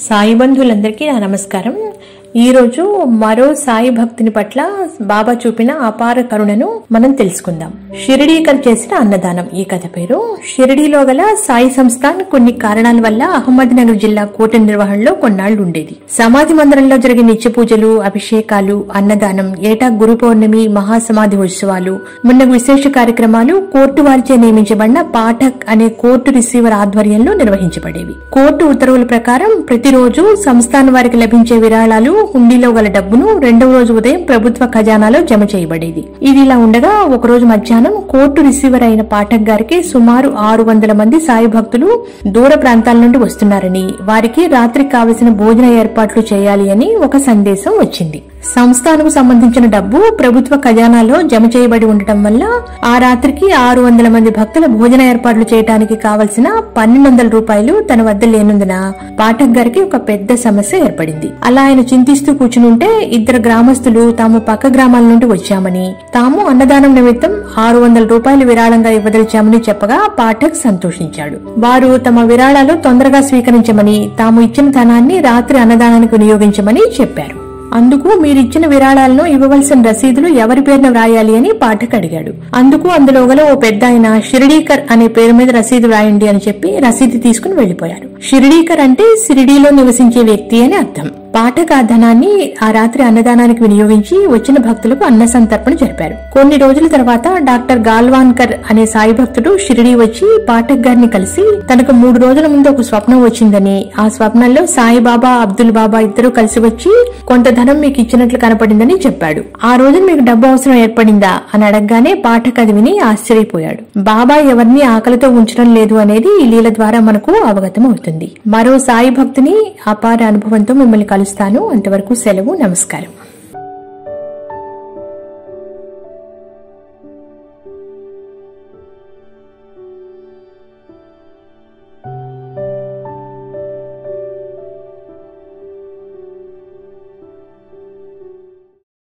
సాయి బంధువులందరికీ నా నమస్కారం ఈరోజు మరో సాయి భక్తుని పట్ల బాబా చూపిన అపార కరుణను మనం తెలుసుకుందాం షిరిడీకర్ చేసిన అన్నదానం ఈ కథ పేరు షిరిడీలో గల సాయి సంస్థాన్ కొన్ని కారణాల వల్ల అహ్మద్ నగర్ జిల్లా కోట నిర్వహణలో కొన్నాళ్లు ఉండేది సమాధి మందిరంలో జరిగే నిత్య పూజలు అభిషేకాలు అన్నదానం ఏటా గురు పౌర్ణమి మహాసమాధి ఉత్సవాలు మొన్న విశేష కార్యక్రమాలు కోర్టు వారిచే నియమించబడిన పాఠక్ అనే కోర్టు రిసీవర్ ఆధ్వర్యంలో నిర్వహించబడేవి కోర్టు ఉత్తర్వుల ప్రకారం ప్రతిరోజు సంస్థాన వారికి లభించే విరాళాలు హుండీలో గల డబ్బును రెండవ రోజు ఉదయం ప్రభుత్వ ఖజానాలో జమ చేయబడేది ఇది ఇలా ఉండగా ఒక రోజు మధ్యాహ్నం కోర్టు రిసీవర్ అయిన పాఠక్ గారికి సుమారు ఆరు వందల మంది సాయి భక్తులు దూర ప్రాంతాల నుండి వస్తున్నారని వారికి రాత్రికి కావలసిన భోజన ఏర్పాట్లు చేయాలి అని ఒక సందేశం వచ్చింది సంస్థానకు సంబంధించిన డబ్బు ప్రభుత్వ ఖజానాలో జమ చేయబడి ఉండటం వల్ల ఆ రాత్రికి ఆరు వందల మంది భక్తుల భోజన ఏర్పాట్లు చేయడానికి కావలసిన పన్నెండు వందల రూపాయలు తన వద్ద లేనందున పాఠక్ గారికి ఒక పెద్ద సమస్య ఏర్పడింది అలా ఆయన చింతిస్తూ కూర్చునుంటే ఇద్దరు గ్రామస్తులు తాము పక్క గ్రామాల నుండి వచ్చామని తాము అన్నదానం నిమిత్తం ఆరు వందల రూపాయలు విరాళంగా ఇవ్వదలిచామని చెప్పగా పాఠక్ సంతోషించాడు వారు తమ విరాళాలు తొందరగా స్వీకరించమని తాము ఇచ్చిన ధనాన్ని రాత్రి అన్నదానానికి వినియోగించమని చెప్పారు అందుకు మీరిచ్చిన విరాళాలను ఇవ్వవలసిన రసీదులు ఎవరి పేరున వ్రాయాలి అని పాఠక్ అడిగాడు అందుకు అందులో గల ఓ పెద్ద ఆయన షిరిడీకర్ అనే పేరు మీద రసీదు వ్రాయండి అని చెప్పి రసీదు తీసుకుని వెళ్లిపోయారు షిరిడీకర్ అంటే షిరిడీలో నివసించే వ్యక్తి అని అర్థం పాఠక్ ఆ ధనాన్ని ఆ రాత్రి అన్నదానానికి వినియోగించి వచ్చిన భక్తులకు అన్న సంతర్పణ జరిపారు కొన్ని రోజుల తర్వాత డాక్టర్ గాల్వాన్కర్ అనే సాయి భక్తుడు షిరిడీ వచ్చి పాఠక్ గారిని కలిసి తనకు మూడు రోజుల ముందు ఒక స్వప్నం వచ్చిందని ఆ స్వప్నంలో సాయిబాబా అబ్దుల్ బాబా ఇద్దరు కలిసి వచ్చి కొంత ధనం మీకు ఇచ్చినట్లు కనపడిందని చెప్పాడు ఆ రోజు మీకు డబ్బు అవసరం ఏర్పడిందా అని అడగగానే పాఠక్ అది విని ఆశ్చర్యపోయాడు బాబా ఎవరిని ఆకలితో ఉంచడం లేదు అనేది ఈ లీల ద్వారా మనకు అవగతం అవుతుంది మరో సాయి భక్తుని అపార అనుభవంతో మిమ్మల్ని కలుస్తాను అంతవరకు సెలవు నమస్కారం